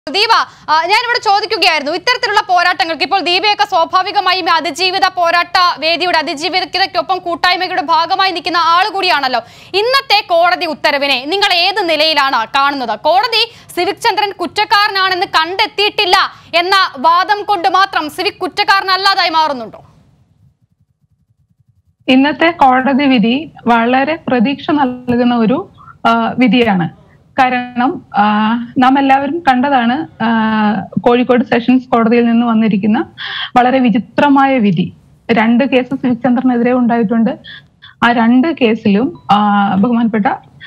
ദീപ ആ, ഞാനിവിടെ ചോദിക്കുകയായിരുന്നു ഇത്തരത്തിലുള്ള പോരാട്ടങ്ങൾക്ക് ഇപ്പോൾ ദീപയൊക്കെ സ്വാഭാവികമായും ഈ അതിജീവിത പോരാട്ട വേദിയുടെ അതിജീവിതയ്ക്കൊപ്പം കൂട്ടായ്മയുടെ ഭാഗമായി നിൽക്കുന്ന ആൾ കൂടിയാണല്ലോ ഇന്നത്തെ കോടതി ഉത്തരവിനെ നിങ്ങൾ ഏത് നിലയിലാണ് കാണുന്നത് കോടതി സിവിക് ചന്ദ്രൻ കുറ്റക്കാരനാണെന്ന് കണ്ടെത്തിയിട്ടില്ല എന്ന വാദം കൊണ്ട് മാത്രം സിവിക് കുറ്റക്കാരനല്ലാതായി മാറുന്നുണ്ടോ ഇന്നത്തെ കോടതി വിധി വളരെ പ്രതീക്ഷ നൽകുന്ന ഒരു ആ, വിധിയാണ് കാരണം ആ, നാം എല്ലാവരും കണ്ടതാണ് ആ, കോഴിക്കോട് സെഷൻസ് കോടതിയിൽ നിന്ന് വന്നിരിക്കുന്ന വളരെ വിചിത്രമായ വിധി രണ്ട് കേസ് സിവിക് ചന്ദ്രനെതിരെ ഉണ്ടായിട്ടുണ്ട് ആ രണ്ട് കേസിലും ആ, ബഹുമാനപ്പെട്ട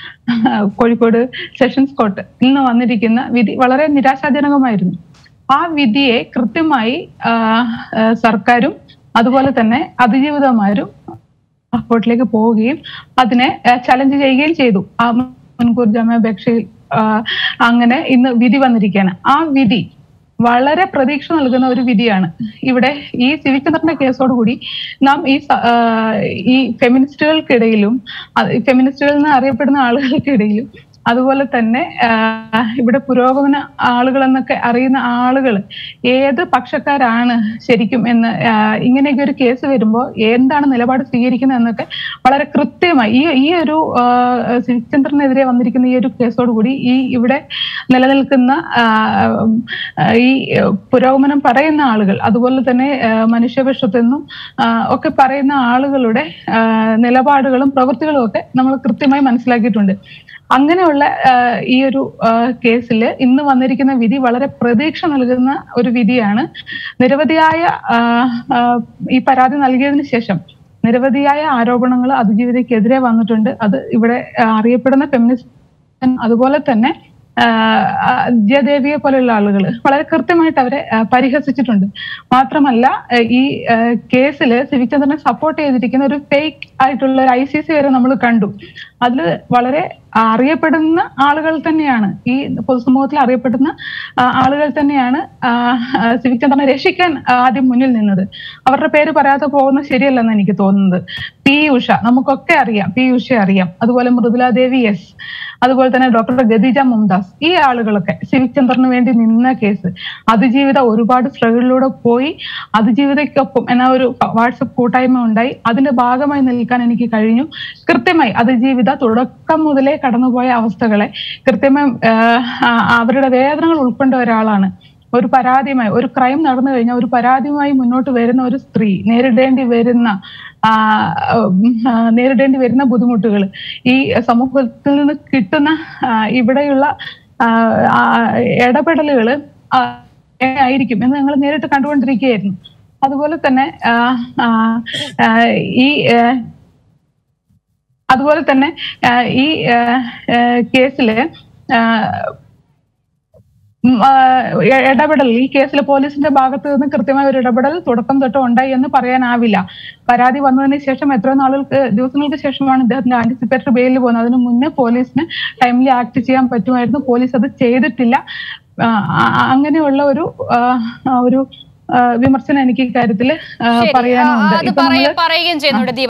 കോഴിക്കോട് സെഷൻസ് കോർട്ട് ഇന്ന് വന്നിരിക്കുന്ന വിധി വളരെ നിരാശാജനകമായിരുന്നു ആ വിധിയെ കൃത്യമായി ആ, ആ, സർക്കാരും അതുപോലെ തന്നെ അതിജീവിതമാരും കോർട്ടിലേക്ക് പോവുകയും അതിനെ ചലഞ്ച് ചെയ്യുകയും ചെയ്തു ആ മുൻകൂർ ജാമ്യാപേക്ഷയിൽ ആ, അങ്ങനെ ഇന്ന് വിധി വന്നിരിക്കുകയാണ് ആ വിധി വളരെ പ്രതീക്ഷ നൽകുന്ന ഒരു വിധിയാണ് ഇവിടെ ഈ സിവിക് ചന്ദ്രന്റെ കേസോടുകൂടി നാം ഈ സ- ആ, ഈ ഫെമിനിസ്റ്റുകൾക്കിടയിലും അത് ഈ ഫെമിനിസ്റ്റുകൾ എന്ന് അറിയപ്പെടുന്ന ആളുകൾക്കിടയിലും അതുപോലെ തന്നെ ആ, ഇവിടെ പുരോഗമന ആളുകൾ എന്നൊക്കെ അറിയുന്ന ആളുകൾ ഏത് പക്ഷക്കാരാണ് ശരിക്കും എന്ന് ആ, ഇങ്ങനെയൊക്കെ ഒരു കേസ് വരുമ്പോൾ എന്താണ് നിലപാട് സ്വീകരിക്കുന്നത് എന്നൊക്കെ വളരെ കൃത്യമായി ഈ ഈ ഒരു ആ, സിവിക് ചന്ദ്രനെതിരെ വന്നിരിക്കുന്ന ഈ ഒരു കേസോടുകൂടി ഈ ഇവിടെ നിലനിൽക്കുന്ന ആ, ഉം, ആ, ഈ പുരോഗമനം പറയുന്ന ആളുകൾ അതുപോലെ തന്നെ ആ, മനുഷ്യപക്ഷത്തെന്നും ആ, ഒക്കെ പറയുന്ന ആളുകളുടെ ആ, നിലപാടുകളും പ്രവൃത്തികളും ഒക്കെ നമ്മൾ കൃത്യമായി മനസ്സിലാക്കിയിട്ടുണ്ട് അങ്ങനെയുള്ള ആ, ഈ ഒരു കേസിൽ ഇന്ന് വന്നിരിക്കുന്ന വിധി വളരെ പ്രതീക്ഷ നൽകുന്ന ഒരു വിധിയാണ് നിരവധിയായ ആ, ആ, ഈ പരാതി നൽകിയതിനു ശേഷം നിരവധിയായ ആരോപണങ്ങൾ അതിജീവിതയ്ക്കെതിരെ വന്നിട്ടുണ്ട് അത് ഇവിടെ ആ, അറിയപ്പെടുന്ന ഫെമിനിസ്റ്റ് അതുപോലെ തന്നെ ആ, ആ, ജയദേവിയെ പോലെയുള്ള ആളുകൾ വളരെ കൃത്യമായിട്ട് അവരെ ആ, പരിഹസിച്ചിട്ടുണ്ട് മാത്രമല്ല ആ, ഈ കേസിൽ സിവിക് ചന്ദ്രനെ സപ്പോർട്ട് ചെയ്തിരിക്കുന്ന ഒരു ഫേക്ക് ആയിട്ടുള്ള ഒരു ഐ സി സി വരെ നമ്മൾ കണ്ടു അതിൽ വളരെ അറിയപ്പെടുന്ന ആളുകൾ തന്നെയാണ് ഈ പൊതുസമൂഹത്തിൽ അറിയപ്പെടുന്ന ആ, ആളുകൾ തന്നെയാണ് ആ, ആ, സിവിക് ചന്ദ്രനെ രക്ഷിക്കാൻ ആദ്യം മുന്നിൽ നിന്നത് അവരുടെ പേര് പറയാതെ പോകുന്നത് ശരിയല്ലെന്ന് എനിക്ക് തോന്നുന്നത് പി ഉഷ നമുക്കൊക്കെ അറിയാം പി ഉഷ അറിയാം അതുപോലെ മൃദുലാദേവി എസ് അതുപോലെ തന്നെ ഡോക്ടർ ഗദിജ മുംദാസ് ഈ ആളുകളൊക്കെ സിവിക് ചന്ദ്രന് വേണ്ടി നിന്ന കേസ് അതിജീവിത ഒരുപാട് സ്ട്രഗിളിലൂടെ പോയി അതിജീവിതയ്ക്കൊപ്പം എന്ന ഒരു വാട്സപ്പ് കൂട്ടായ്മ ഉണ്ടായി അതിന്റെ ഭാഗമായി നിൽക്കാൻ എനിക്ക് കഴിഞ്ഞു കൃത്യമായി അതിജീവിത തുടക്കം മുതലേ കടന്നുപോയ അവസ്ഥകളെ കൃത്യമായി ആഹ്, അവരുടെ വേദനകൾ ഉൾക്കൊണ്ട ഒരാളാണ് ഒരു പരാതിയുമായി ഒരു ക്രൈം നടന്നു കഴിഞ്ഞാൽ ഒരു പരാതിയുമായി മുന്നോട്ട് വരുന്ന ഒരു സ്ത്രീ നേരിടേണ്ടി വരുന്ന ആ, ഉം, ആ, നേരിടേണ്ടി വരുന്ന ബുദ്ധിമുട്ടുകൾ ഈ സമൂഹത്തിൽ നിന്ന് കിട്ടുന്ന ആ, ഇവിടെയുള്ള ആ, ആ, ഇടപെടലുകൾ ആയിരിക്കും എന്ന് ഞങ്ങൾ നേരിട്ട് കണ്ടുകൊണ്ടിരിക്കുകയായിരുന്നു അതുപോലെ തന്നെ ആ, ആ, ആ, ഈ ആ, അതുപോലെ തന്നെ ആ, ഈ ആ, ആ, കേസില് ആ, ഉം, ആ, ഇ- ഇടപെടൽ ഈ കേസിൽ പോലീസിന്റെ ഭാഗത്ത് നിന്ന് കൃത്യമായ ഒരു ഇടപെടൽ തുടക്കം തൊട്ട് ഉണ്ടായി എന്ന് പറയാനാവില്ല പരാതി വന്നതിന് ശേഷം എത്രയോ നാളുകൾക്ക് ദിവസങ്ങൾക്ക് ശേഷമാണ് ഇദ്ദേഹത്തിന്റെ ആന്റിസിപ്പേറ്ററി ബെയിലിൽ പോകുന്നത് അതിന് മുന്നേ പോലീസിന് ടൈംലി ആക്ട് ചെയ്യാൻ പറ്റുമായിരുന്നു പോലീസ് അത് ചെയ്തിട്ടില്ല ആ, ആ, അങ്ങനെയുള്ള ഒരു ആ, ആ, ഒരു ആ, വിമർശനം എനിക്ക് ഇക്കാര്യത്തിൽ ശരി ആ, പറയാനുണ്ട് അത് ഇപ്പൊ പറയ- നമ്മള് പറയുകയും ചെയ്യുന്നുണ്ട് ദീപ